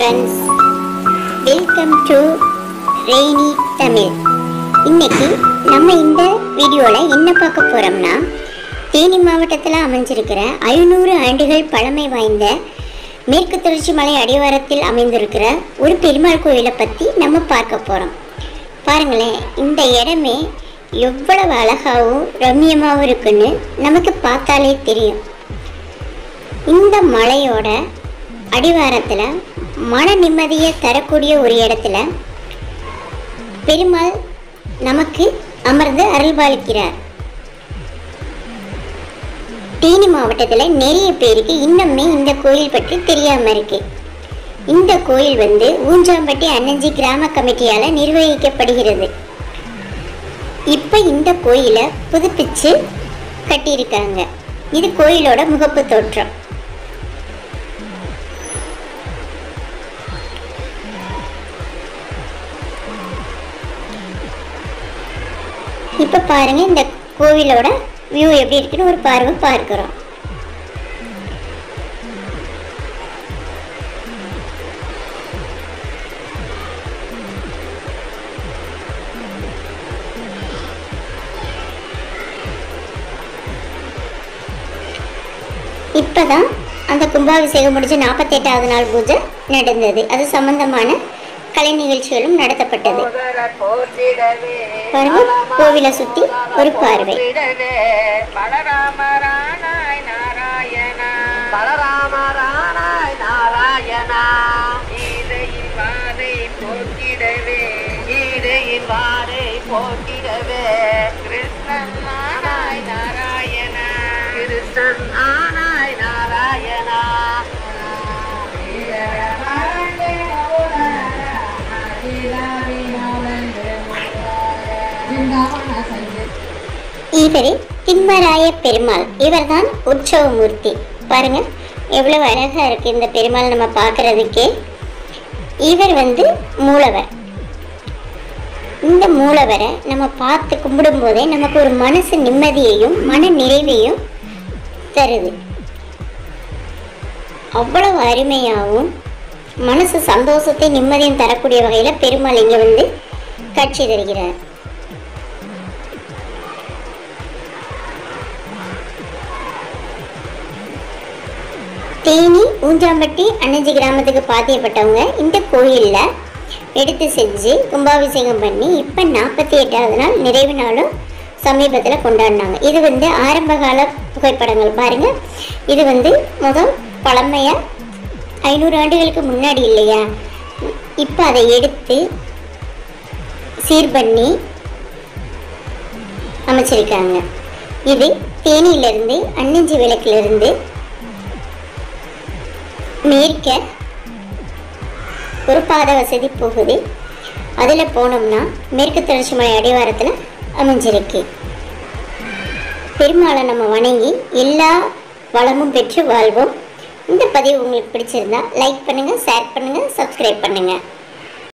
Friends welcome to rainy Tamil இன்னைக்கு நம்ம இந்த வீடியோவில் என்ன பார்க்க போகிறோம்னா தேனி மாவட்டத்தில் அமைஞ்சிருக்கிற ஐநூறு ஆண்டுகள் பழமை வாய்ந்த மேற்கு தொடர்ச்சி மலை அடிவாரத்தில் அமைந்திருக்கிற ஒரு பெருமாள் கோயிலை பற்றி நம்ம பார்க்க போகிறோம் பாருங்களேன் இந்த இடமே எவ்வளவு அழகாகவும் ரம்மியமாகவும் இருக்குன்னு நமக்கு பார்த்தாலே தெரியும் இந்த மலையோட அடிவாரத்தில் மன நிம்மதியை தரக்கூடிய ஒரு இடத்துல பெருமாள் நமக்கு அமர்ந்து அருள்பாலிக்கிறார் தேனி மாவட்டத்தில் நிறைய பேருக்கு இன்னுமே இந்த கோயில் பற்றி தெரியாமல் இருக்கு இந்த கோயில் வந்து ஊஞ்சாம்பட்டி அன்னஞ்சி கிராம கமிட்டியால் நிர்வகிக்கப்படுகிறது இப்போ இந்த கோயிலை புதுப்பிச்சு கட்டியிருக்காங்க இது கோயிலோட முகப்பு தோற்றம் இப்போ பாருங்க இந்த கோவிலோட வியூ எப்படி இருக்குன்னு ஒரு பார்வை பார்க்கிறோம் இப்பதான் அந்த கும்பாபிஷேகம் முடிஞ்சு நாற்பத்தெட்டாவது நாள் பூஜை நடந்தது அது சம்பந்தமான கலை நிகழ்ச்சிகளும் நடத்தப்பட்டது பாருங்க, கோவிலை சுத்தி ஒரு பார்வை. பலராமரானாய் நாராயணா பலராமரானாய் நாராயணா ஈதையின் வாதை போக்கிடவே ஈதையின் வாதை போக்கிடவே கிருஷ்ணன் ஆனாய் நாராயணா கிருஷ்ணன் ஆனாய் நாராயணா இவர் திம்மராய பெருமாள் இவர்தான் உற்சவமூர்த்தி பாருங்க எவ்வளவு அழகா இருக்கு இந்த பெருமாள் நம்ம பார்க்கறதுக்கே இவர் வந்து மூலவர் இந்த மூலவரை நம்ம பார்த்து கும்பிடும் போதே நமக்கு ஒரு மனசு நிம்மதியையும் மன நிறைவையும் தருது அவ்வளவு அருமையாகவும் மனசு சந்தோஷத்தை நிம்மதியும் தரக்கூடிய வகையில் பெருமாள் இங்கே வந்து காட்சி தருகிறார் தேனி ஊஞ்சாம்பட்டி அன்னஞ்சி கிராமத்துக்கு பாத்தியப்பட்டவங்க இந்த கோயிலில் எடுத்து செஞ்சு கும்பாபிஷேகம் பண்ணி இப்போ நாற்பத்தி எட்டாவது நாள் நிறைவு நாளும் சமீபத்தில் கொண்டாடினாங்க இது வந்து ஆரம்பகால புகைப்படங்கள் பாருங்கள் இது வந்து முதல் பழமையாக ஐநூறு ஆண்டுகளுக்கு முன்னாடி இல்லையா இப்போ அதை எடுத்து சீர் பண்ணி அமைச்சிருக்காங்க இது தேனியிலிருந்து அன்னஞ்சி விளக்கிலிருந்து மேற்க ஒரு பாத வசதி போகுது அதில் போனோம்னா மேற்கு தொடர்ச்சி மலை அடிவாரத்தில் அமைஞ்சிருக்கு பெருமாளை நம்ம வணங்கி எல்லா வளமும் பெற்று வாழ்வோம் இந்த பதிவு உங்களுக்கு பிடிச்சிருந்தா லைக் பண்ணுங்கள் ஷேர் பண்ணுங்கள் சப்ஸ்கிரைப் பண்ணுங்கள்